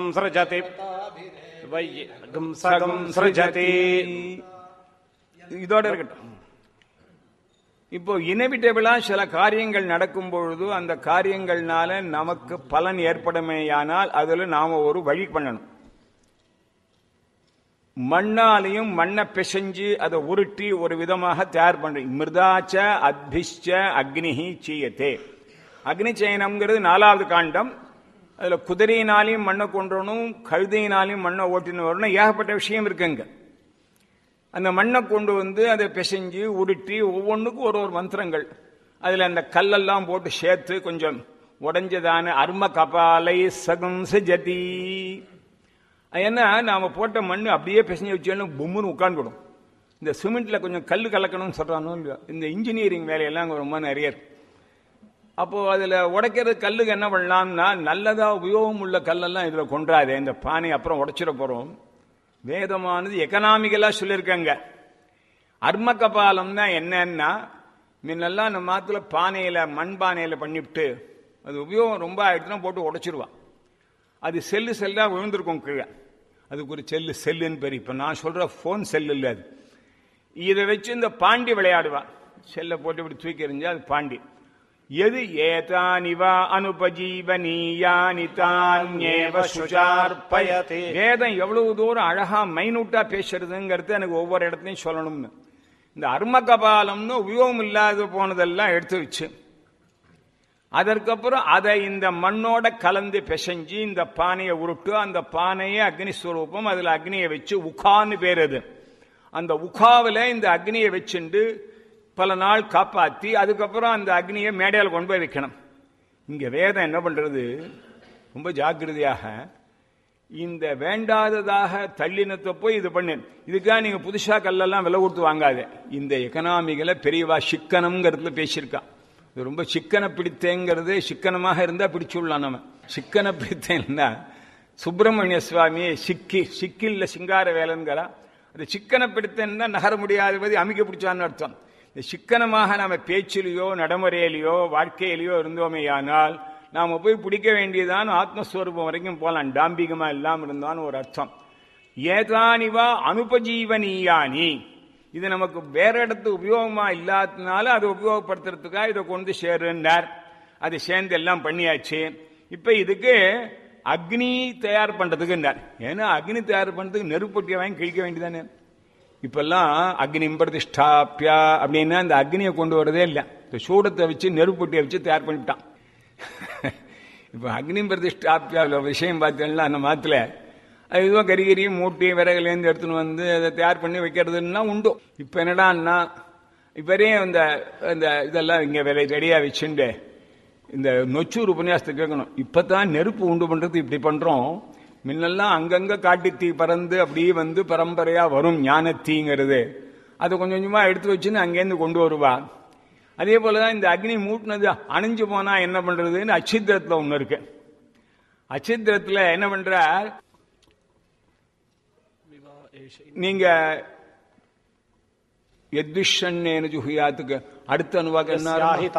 सृजति वै सगं सृजति இதோட இருக்கட்டும் இப்போ இனவிட்டபிளா சில காரியங்கள் நடக்கும் பொழுது அந்த காரியங்கள்னால நமக்கு பலன் ஏற்படுமேயானால் அதுல நாம ஒரு வழி பண்ணணும் மண்ணாலையும் மண்ணை பிசைஞ்சு அதை உருட்டி ஒரு விதமாக தயார் பண்றோம் மிருதாச்ச அத்பிஷ்ச அக்னிஹி சீயத்தே அக்னி சயனம்ங்கிறது நாலாவது காண்டம் அதுல குதிரையினாலையும் மண்ணை கொன்றணும் கழுதையினாலையும் மண்ணை ஓட்டின்னு வரணும் ஏகப்பட்ட விஷயம் இருக்குங்க அந்த மண்ணை கொண்டு வந்து அதை பிசைஞ்சு உருட்டி ஒவ்வொன்றுக்கும் ஒரு ஒரு மந்திரங்கள் அதுல அந்த கல்லெல்லாம் போட்டு சேர்த்து கொஞ்சம் உடைஞ்சதான அர்ம கபாலை சகம் ஜதி ஏன்னா நாம போட்ட மண் அப்படியே பிசைஞ்சு வச்சாலும் பொம்முன்னு உட்காந்துடும் இந்த சிமெண்ட்ல கொஞ்சம் கல் கலக்கணும்னு சொல்றானோ இல்லையோ இந்த இன்ஜினியரிங் வேலையெல்லாம் அங்க ரொம்ப நிறைய இருக்கு அப்போ அதுல உடைக்கிறது கல்லுக்கு என்ன பண்ணலாம்னா நல்லதா உபயோகம் உள்ள கல்லெல்லாம் இதுல கொண்டாதே இந்த பானை அப்புறம் உடைச்சிட போறோம் வேதமானது எக்கனாமிக்கலா சொல்லியிருக்காங்க அர்ம கபாலம்னா என்னன்னா முன்னெல்லாம் நம்ம மாத்துல பானையில மண் பானையில பண்ணிவிட்டு அது உபயோகம் ரொம்ப ஆயிடுச்சுன்னா போட்டு உடைச்சிருவான் அது செல்லு செல்லா விழுந்திருக்கும் கீழே அதுக்கு ஒரு செல்லு செல்லுன்னு பேர் இப்ப நான் சொல்ற போன் செல்லு இல்லை அது இதை வச்சு இந்த பாண்டி விளையாடுவா செல்லை போட்டு இப்படி தூக்கி எறிஞ்சா அது பாண்டி எது ஏதானிவா அனுபஜீவனீயானி தான்யேவ சுஜார்ப்பயதே வேதம் எவ்வளவு தூரம் அழகா மைனூட்டா பேசுறதுங்கிறது எனக்கு ஒவ்வொரு இடத்துலையும் சொல்லணும்னு இந்த அர்ம கபாலம்னு உபயோகம் இல்லாத போனதெல்லாம் எடுத்து வச்சு அதற்கப்புறம் அதை இந்த மண்ணோட கலந்து பிசைஞ்சு இந்த பானையை உருட்டு அந்த பானையை அக்னி ஸ்வரூபம் அதுல அக்னியை வச்சு உகான்னு பேர் அது அந்த உகாவில் இந்த அக்னியை வச்சுண்டு பல நாள் காப்பாத்தி அதுக்கப்புறம் அந்த அக்னியை மேடையில் கொண்டு போய் வைக்கணும் இங்க வேதம் என்ன பண்றது ரொம்ப ஜாக்கிரதையாக இந்த வேண்டாததாக தள்ளினத்தை போய் இது பண்ணு இதுக்காக நீங்க புதுசா கல்லெல்லாம் விலை கொடுத்து வாங்காத இந்த எக்கனாமிகளை பெரியவா சிக்கனம்ங்கிறதுல பேசியிருக்கா இது ரொம்ப சிக்கன பிடித்தேங்கிறது சிக்கனமாக இருந்தா பிடிச்சுடலாம் நம்ம சிக்கன பிடித்தேன்னா சுப்பிரமணிய சுவாமியை சிக்கி சிக்கில்ல சிங்கார வேலைங்கிறா அது சிக்கன பிடித்தேன்னா நகர முடியாதபதி அமைக்க பிடிச்சான்னு அர்த்தம் இந்த சிக்கனமாக நாம பேச்சிலேயோ நடைமுறையிலேயோ வாழ்க்கையிலேயோ இருந்தோமே ஆனால் நாம போய் பிடிக்க வேண்டியதான் ஆத்மஸ்வரூபம் வரைக்கும் போகலாம் டாம்பிகமா இல்லாம இருந்தான்னு ஒரு அர்த்தம் ஏதானிவா அனுபஜீவனீயானி இது நமக்கு வேற இடத்து உபயோகமா இல்லாததுனால அதை உபயோகப்படுத்துறதுக்காக இதை கொண்டு சேருன்னார் அது சேர்ந்து எல்லாம் பண்ணியாச்சு இப்ப இதுக்கு அக்னி தயார் பண்றதுக்குன்னார் ஏன்னா அக்னி தயார் பண்றதுக்கு நெருப்பொட்டியை வாங்கி கிழிக்க வேண்டியதானே இப்பெல்லாம் அக்னி பிரதிஷ்டாப்பியா அப்படின்னா அந்த அக்னியை கொண்டு வரதே இல்லை இந்த சூடத்தை வச்சு நெருப்பொட்டியை வச்சு தயார் பண்ணிவிட்டான் இப்போ அக்னி பிரதிஷ்டாப்பியாவில் விஷயம் பார்த்தீங்கன்னா அந்த மாத்துல அது இதுவும் கரிகரி மூட்டி விறகுலேருந்து எடுத்துன்னு வந்து அதை தயார் பண்ணி வைக்கிறதுன்னா உண்டு இப்போ என்னடான்னா இப்பரே இந்த இந்த இதெல்லாம் இங்கே விலை ரெடியாக வச்சுண்டு இந்த நொச்சூர் உபன்யாசத்தை கேட்கணும் இப்பதான் நெருப்பு உண்டு பண்றது இப்படி பண்றோம் முன்னெல்லாம் அங்கங்க காட்டுத்தீ பறந்து அப்படியே வந்து பரம்பரையா வரும் ஞானத்தீங்கிறது அதை கொஞ்சம் கொஞ்சமா எடுத்து வச்சுன்னு அங்கேருந்து கொண்டு வருவா அதே போலதான் இந்த அக்னி மூட்டினது அணிஞ்சு போனா என்ன பண்றதுன்னு அச்சித்திரத்துல ஒண்ணு இருக்கு அச்சித்திரத்துல என்ன பண்ற நீங்க எத்விஷன்னேனு ஜுஹியாத்துக்கு அடுத்த அனுவாக்கு என்ன यस्याहि